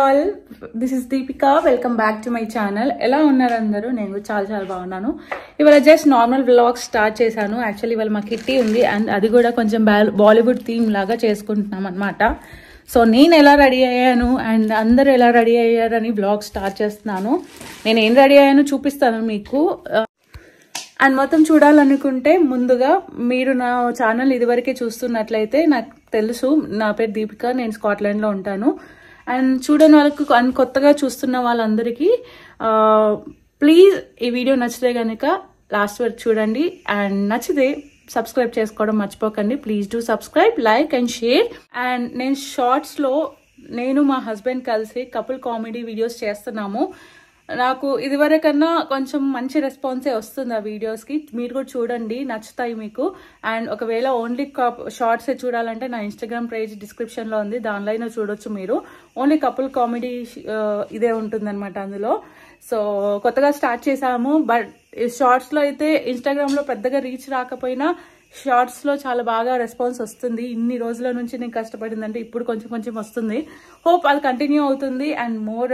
All this is Deepika welcome back to my channel ఎలా ఉన్నారు అందరూ నేను కూడా చాలా చాలా బాగున్నాను ఇవాళ జస్ట్ నార్మల్ వ్లాగ్ స్టార్ట్ చేశాను యాక్చువల్లీ ఇవాళ మా కిట్టి ఉంది అండ్ అది కూడా కొంచెం బాలీవుడ్ థీమ్ లాగా చేసుకుంటున్నాం అనమాట సో నేను ఎలా రెడీ అయ్యాను అండ్ అందరూ ఎలా రెడీ అయ్యారని బ్లాగ్ స్టార్ట్ చేస్తున్నాను నేను ఏం రెడీ అయ్యానో చూపిస్తాను మీకు అండ్ మొత్తం చూడాలనుకుంటే ముందుగా మీరు నా ఛానల్ ఇదివరకే చూస్తున్నట్లయితే నాకు తెలుసు నా పేరు దీపిక నేను స్కాట్లాండ్లో ఉంటాను అండ్ చూడని వాళ్ళకు అండ్ కొత్తగా చూస్తున్న వాళ్ళందరికీ ప్లీజ్ ఈ వీడియో నచ్చితే కనుక లాస్ట్ వరకు చూడండి అండ్ నచ్చితే సబ్స్క్రైబ్ చేసుకోవడం మర్చిపోకండి please do subscribe like and share and నేను షార్ట్స్లో నేను మా హస్బెండ్ కలిసి కపుల్ కామెడీ వీడియోస్ చేస్తున్నాము నాకు ఇదివరకన్నా కొంచెం మంచి రెస్పాన్సే వస్తుంది ఆ వీడియోస్కి మీరు కూడా చూడండి నచ్చుతాయి మీకు అండ్ ఒకవేళ ఓన్లీ షార్ట్సే చూడాలంటే నా ఇన్స్టాగ్రామ్ పేజ్ డిస్క్రిప్షన్లో ఉంది దానిలో చూడొచ్చు మీరు ఓన్లీ కపుల్ కామెడీ ఇదే ఉంటుందన్నమాట అందులో సో కొత్తగా స్టార్ట్ చేసాము బట్ షార్ట్స్లో అయితే ఇన్స్టాగ్రామ్లో పెద్దగా రీచ్ రాకపోయినా షార్ట్స్లో చాలా బాగా రెస్పాన్స్ వస్తుంది ఇన్ని రోజుల నుంచి నేను కష్టపడిందంటే ఇప్పుడు కొంచెం కొంచెం వస్తుంది హోప్ అది కంటిన్యూ అవుతుంది అండ్ మోర్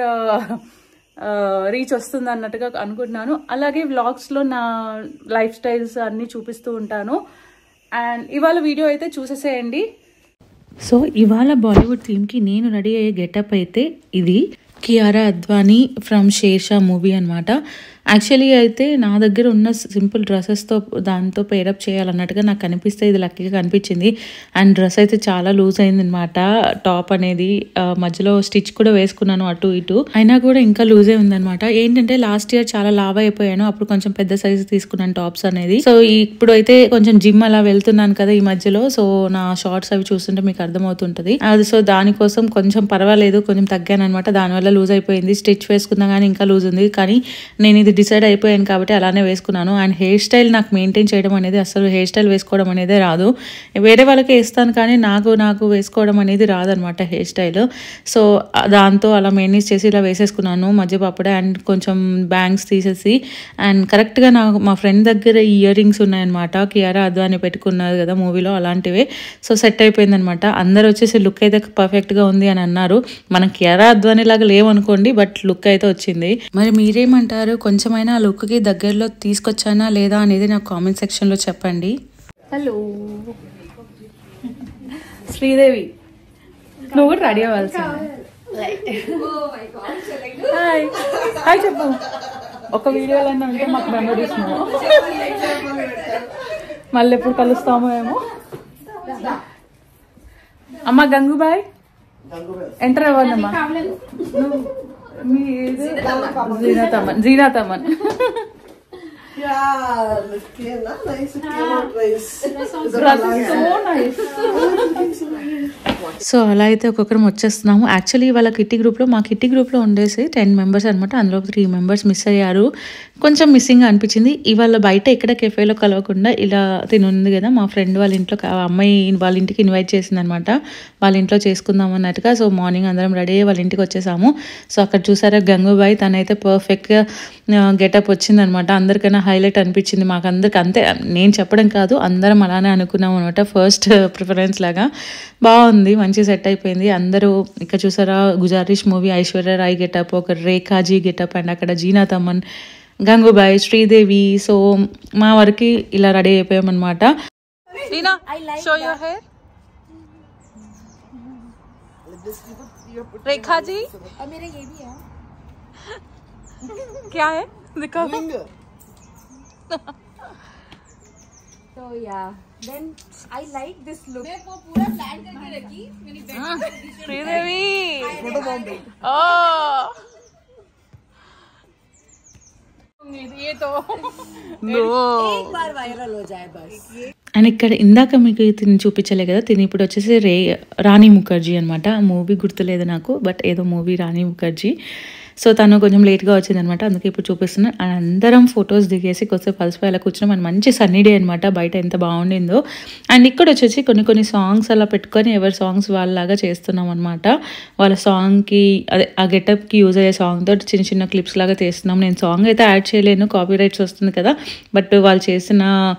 రీచ్ వస్తుంది అన్నట్టుగా అనుకుంటున్నాను అలాగే వ్లాగ్స్లో నా లైఫ్ స్టైల్స్ అన్నీ చూపిస్తూ ఉంటాను అండ్ ఇవాళ వీడియో అయితే చూసేసేయండి సో ఇవాళ బాలీవుడ్ థీమ్కి నేను రెడీ అయ్యే గెటప్ అయితే ఇది కియారా అద్వానీ ఫ్రమ్ షేర్షా మూవీ అనమాట యాక్చువల్లీ అయితే నా దగ్గర ఉన్న సింపుల్ డ్రెస్సెస్తో దాంతో పేరప్ చేయాలన్నట్టుగా నాకు కనిపిస్తే ఇది లక్కీగా కనిపించింది అండ్ డ్రెస్ అయితే చాలా లూజ్ అయిందనమాట టాప్ అనేది మధ్యలో స్టిచ్ కూడా వేసుకున్నాను అటు ఇటు అయినా కూడా ఇంకా లూజే ఉందనమాట ఏంటంటే లాస్ట్ ఇయర్ చాలా లావ్ అయిపోయాను అప్పుడు కొంచెం పెద్ద సైజు తీసుకున్నాను టాప్స్ అనేది సో ఇప్పుడు అయితే కొంచెం జిమ్ అలా వెళ్తున్నాను కదా ఈ మధ్యలో సో నా షార్ట్స్ అవి చూస్తుంటే మీకు అర్థమవుతుంటది అది సో దానికోసం కొంచెం పర్వాలేదు కొంచెం తగ్గాను అనమాట దానివల్ల లూజ్ అయిపోయింది స్టిచ్ వేసుకున్నా కానీ ఇంకా లూజ్ ఉంది కానీ నేను ఇది డిసైడ్ అయిపోయాను కాబట్టి అలానే వేసుకున్నాను అండ్ హెయిర్ స్టైల్ నాకు మెయింటైన్ చేయడం అనేది అసలు హెయిర్ స్టైల్ వేసుకోవడం అనేది రాదు వేరే వాళ్ళకి వేస్తాను కానీ నాకు నాకు వేసుకోవడం అనేది రాదనమాట హెయిర్ స్టైల్ సో దాంతో అలా మెయింటైన్ చేసి ఇలా వేసేసుకున్నాను మధ్య పప్పుడే అండ్ కొంచెం బ్యాంగ్స్ తీసేసి అండ్ కరెక్ట్గా నాకు మా ఫ్రెండ్ దగ్గర ఇయర్ రింగ్స్ ఉన్నాయన్నమాట కియారా అద్వాని పెట్టుకున్నారు కదా మూవీలో అలాంటివే సో సెట్ అయిపోయిందనమాట అందరు వచ్చేసి లుక్ అయితే పర్ఫెక్ట్గా ఉంది అని అన్నారు మనం కియారా అద్వాని లాగా లేవనుకోండి బట్ లుక్ అయితే వచ్చింది మరి మీరేమంటారు కొంచెమైనా ఆ లుక్కి దగ్గరలో తీసుకొచ్చానా లేదా అనేది నాకు కామెంట్ సెక్షన్లో చెప్పండి హలో శ్రీదేవి నువ్వు కూడా రెడీ అవ్వాల్సింది హాయ్ హాయ్ చెప్పు ఒక వీడియోలో ఉంటే మాకు మెమరీస్ మళ్ళీ ఎప్పుడు కలుస్తామో ఏమో అమ్మ గంగుబాయ్ ఎంటర్ అవ్వండమ్మా నువ్వు మీ ఏది? జీనాతమన్ జీనాతమన్ Yeah, clear, na? Nice, clear place. So nice so అలా అయితే ఒక్కొక్కరం వచ్చేస్తున్నాము యాక్చువల్లీ వాళ్ళ కిట్టి గ్రూప్లో మా కిట్టి గ్రూప్లో ఉండేసి టెన్ మెంబర్స్ అనమాట అందులో త్రీ మెంబర్స్ మిస్ అయ్యారు కొంచెం మిస్సింగ్ అనిపించింది ఇవాళ బయట ఎక్కడ కెఫేలో కలవకుండా ఇలా తిని ఉంది కదా మా ఫ్రెండ్ వాళ్ళ ఇంట్లో ఆ అమ్మాయి వాళ్ళ ఇంటికి ఇన్వైట్ చేసింది అనమాట వాళ్ళ ఇంట్లో చేసుకుందాం అన్నట్టుగా సో మార్నింగ్ అందరం రెడీ అయ్యి వాళ్ళ ఇంటికి వచ్చేసాము సో అక్కడ చూసారా గంగూబాయ్ తనైతే పర్ఫెక్ట్గా గెటప్ వచ్చిందనమాట అందరికైనా హైలైట్ అనిపించింది మాకు అందరికి అంతే నేను చెప్పడం కాదు అందరం అలానే అనుకున్నాం అనమాట ఫస్ట్ ప్రిఫరెన్స్ లాగా బాగుంది మంచి సెట్ అయిపోయింది అందరూ ఇక్కడ చూసారా గుజారిష్ మూవీ ఐశ్వర్య రాయ్ గెటప్ ఒక రేఖాజీ గెటప్ అండ్ అక్కడ జీనా తమన్ గంగూబాయ్ శ్రీదేవి సో మా వరకు ఇలా రెడీ అయిపోయామన్నమాట Reena show your hair Rekha ji और मेरा ये भी है क्या है दिखाओ तो या then I like this look मैं वो पूरा प्लान करके रखी मैंने श्रीदेवी ओ ये तो एक बार वायरल हो जाए बस అండ్ ఇక్కడ ఇందాక మీకు తిని చూపించలే కదా తిని ఇప్పుడు వచ్చేసి రే రాణి ముఖర్జీ అనమాట మూవీ గుర్తులేదు నాకు బట్ ఏదో మూవీ రాణి ముఖర్జీ సో తను కొంచెం లేట్గా వచ్చిందనమాట అందుకే ఇప్పుడు చూపిస్తున్నాను అండ్ అందరం ఫొటోస్ దిగేసి కొద్దిసేపు కలిసిపోయి అలా కూర్చున్నాం అండ్ మంచి సన్నీ డే అనమాట బయట ఎంత బాగుండిందో అండ్ ఇక్కడ వచ్చేసి కొన్ని కొన్ని సాంగ్స్ అలా పెట్టుకొని ఎవరి సాంగ్స్ వాళ్ళలాగా చేస్తున్నాం అనమాట వాళ్ళ సాంగ్కి అదే ఆ గెటప్కి యూజ్ అయ్యే సాంగ్ తోటి చిన్న చిన్న క్లిప్స్ లాగా తీస్తున్నాం నేను సాంగ్ అయితే యాడ్ చేయలేను కాపీ రైట్స్ వస్తుంది కదా బట్ వాళ్ళు చేసిన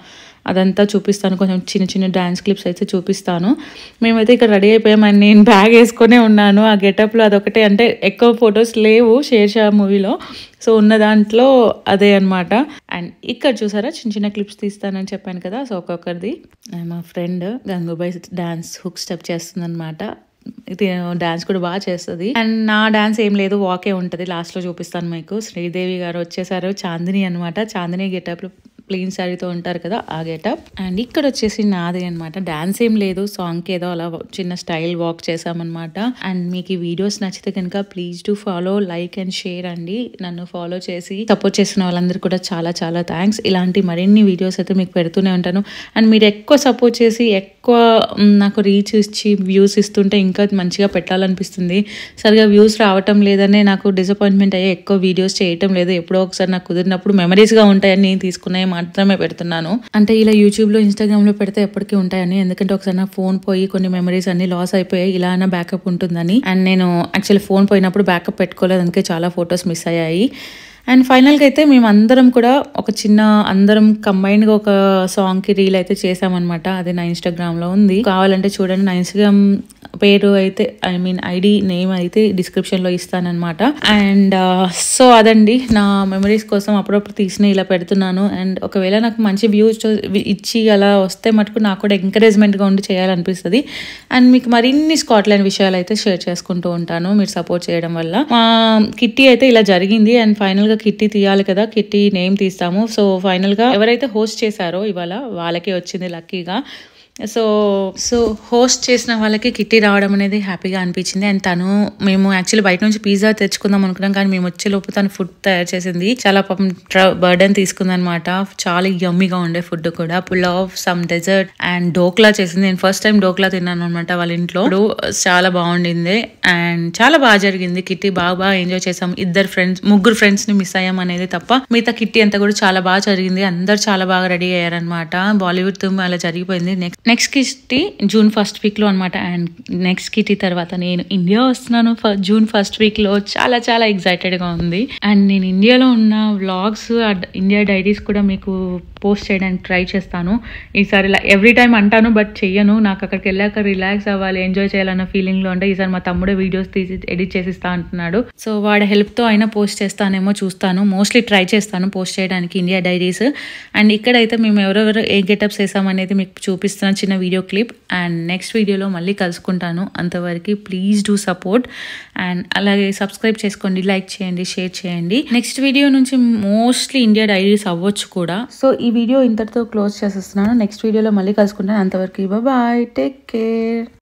అదంతా చూపిస్తాను కొంచెం చిన్న చిన్న డ్యాన్స్ క్లిప్స్ అయితే చూపిస్తాను మేమైతే ఇక్కడ రెడీ అయిపోయాం అండ్ నేను బ్యాగ్ వేసుకునే ఉన్నాను ఆ గెటప్లో అదొకటే అంటే ఎక్కువ ఫొటోస్ లేవు షేర్షా మూవీలో సో ఉన్న దాంట్లో అదే అనమాట అండ్ ఇక్కడ చూసారా చిన్న చిన్న క్లిప్స్ తీస్తానని చెప్పాను కదా సో ఒక్కొక్కరిది And మా friend Gangubai dance hook step చేస్తుందన్నమాట ఇది డాన్స్ కూడా బాగా చేస్తుంది అండ్ నా డాన్స్ ఏం లేదు వాకే ఉంటుంది లాస్ట్లో చూపిస్తాను మీకు శ్రీదేవి గారు వచ్చేసారు చాందిని అనమాట చాందిని గెటప్లో ప్లెయిన్ శారీతో ఉంటారు కదా ఆ గెటప్ అండ్ ఇక్కడ వచ్చేసి నాది అనమాట డాన్స్ ఏం లేదు సాంగ్కి ఏదో అలా చిన్న స్టైల్ వాక్ చేసామన్నమాట అండ్ మీకు ఈ వీడియోస్ నచ్చితే కనుక please to follow like and share అండి నన్ను ఫాలో చేసి సపోర్ట్ చేసిన వాళ్ళందరూ కూడా చాలా చాలా థ్యాంక్స్ ఇలాంటి మరిన్ని వీడియోస్ అయితే మీకు పెడుతూనే ఉంటాను అండ్ మీరు ఎక్కువ సపోర్ట్ చేసి ఎక్కువ మ్, నాకు రీచ్ ఇచ్చి వ్యూస్ ఇస్తుంటే ఇంకా మంచిగా పెట్టాలనిపిస్తుంది సరిగా వ్యూస్ రావటం లేదనే నాకు డిసప్పాయింట్మెంట్ అయ్యే ఎక్కువ వీడియోస్ చేయటం లేదు ఎప్పుడో ఒకసారి నాకు కుదిరినప్పుడు మెమరీస్గా ఉంటాయని నేను తీసుకునే మాత్రమే పెడుతున్నాను అంటే ఇలా యూట్యూబ్లో ఇన్స్టాగ్రామ్లో పెడితే ఎప్పటికీ ఉంటాయని ఎందుకంటే ఒకసారి నా ఫోన్ పోయి కొన్ని మెమరీస్ అన్ని లాస్ అయిపోయాయి ఇలా అయినా బ్యాకప్ ఉంటుందని అండ్ నేను యాక్చువల్లీ ఫోన్ పోయినప్పుడు బ్యాకప్ పెట్టుకోలేదు అందుకే చాలా ఫొటోస్ మిస్ అయ్యాయి అండ్ ఫైనల్గా అయితే మేము అందరం కూడా ఒక చిన్న అందరం కంబైన్డ్గా ఒక సాంగ్కి రీల్ అయితే చేసామన్నమాట అది నా ఇన్స్టాగ్రామ్లో ఉంది కావాలంటే చూడండి నా ఇన్స్టాగ్రామ్ పేరు అయితే ఐ మీన్ ఐడి నేమ్ అయితే డిస్క్రిప్షన్లో ఇస్తానన్నమాట అండ్ సో అదండి నా మెమరీస్ కోసం అప్పుడప్పుడు తీసిన ఇలా పెడుతున్నాను అండ్ ఒకవేళ నాకు మంచి వ్యూస్ ఇచ్చి అలా వస్తే మటుకు నాకు కూడా ఎంకరేజ్మెంట్గా ఉండి చేయాలనిపిస్తుంది అండ్ మీకు మరిన్ని స్కాట్లాండ్ విషయాలు అయితే షేర్ చేసుకుంటూ ఉంటాను మీరు సపోర్ట్ చేయడం వల్ల మా కిట్టి అయితే ఇలా జరిగింది అండ్ ఫైనల్ గా కిట్టి తీయాలి కదా కిట్టి నేమ్ తీస్తాము సో ఫైనల్ గా ఎవరైతే హోస్ట్ చేశారో ఇవాళ వాళ్ళకే వచ్చింది లక్కీగా సో సో హోస్ట్ చేసిన వాళ్ళకి కిట్టి రావడం అనేది హ్యాపీగా అనిపించింది అండ్ తను మేము యాక్చువల్లీ బయట నుంచి పిజ్జా తెచ్చుకుందాం అనుకున్నాం కానీ మేము వచ్చే లోపు తను ఫుడ్ తయారు చేసింది చాలా పాపం బర్డన్ తీసుకుందనమాట చాలా యమ్మీగా ఉండే ఫుడ్ కూడా pulao some dessert and dhokla చేసింది నేను ఫస్ట్ టైం డోక్లా తిన్నాను అనమాట వాళ్ళ ఇంట్లో ఇప్పుడు చాలా బాగుండింది అండ్ చాలా బాగా జరిగింది కిట్టి బాగా బాగా ఎంజాయ్ చేసాం ఇద్దరు ఫ్రెండ్స్ ముగ్గురు ఫ్రెండ్స్ ని మిస్ అయ్యాం అనేది తప్ప మిగతా కిట్టి అంతా కూడా చాలా బాగా జరిగింది అందరు చాలా బాగా రెడీ అయ్యారనమాట బాలీవుడ్ తుమ్ అలా జరిగిపోయింది next next kitty June first week లో అనమాట అండ్ నెక్స్ట్ కిట్టి తర్వాత నేను ఇండియా వస్తున్నాను ఫ- జూన్ ఫస్ట్ వీక్ లో చాలా చాలా ఎక్సైటెడ్ గా ఉంది అండ్ నేను ఇండియాలో ఉన్న వ్లాగ్స్ ఇండియా డైరీస్ కూడా మీకు పోస్ట్ చేయడానికి ట్రై చేస్తాను ఈసారి ఇలా ఎవ్రీ టైం అంటాను బట్ చెయ్యను నాకు అక్కడికి వెళ్ళాక రిలాక్స్ అవ్వాలి ఎంజాయ్ చేయాలన్న ఫీలింగ్ లో ఉంటే ఈసారి మా తమ్ముడే వీడియోస్ తీసి ఎడిట్ చేసిస్తా అంటున్నాడు సో వాడి help తో అయినా పోస్ట్ చేస్తానేమో చూస్తాను మోస్ట్లీ ట్రై చేస్తాను పోస్ట్ చేయడానికి ఇండియా డైరీస్ అండ్ ఇక్కడైతే మేము ఎవరెవరు ఏ గెటప్స్ వేసామనేది మీకు చూపిస్తున్న చిన్న వీడియో క్లిప్ అండ్ నెక్స్ట్ వీడియోలో మళ్ళీ కలుసుకుంటాను అంతవరకు ప్లీజ్ డూ సపోర్ట్ అండ్ అలాగే సబ్స్క్రైబ్ చేసుకోండి లైక్ చేయండి షేర్ చేయండి నెక్స్ట్ వీడియో నుంచి మోస్ట్లీ ఇండియా డైరీస్ అవ్వచ్చు కూడా సో ఈ వీడియో ఇంతటితో క్లోజ్ చేసేస్తున్నాను నెక్స్ట్ వీడియోలో మళ్ళీ కలుసుకుంటాను అంతవరకు బాయ్ టేక్ కేర్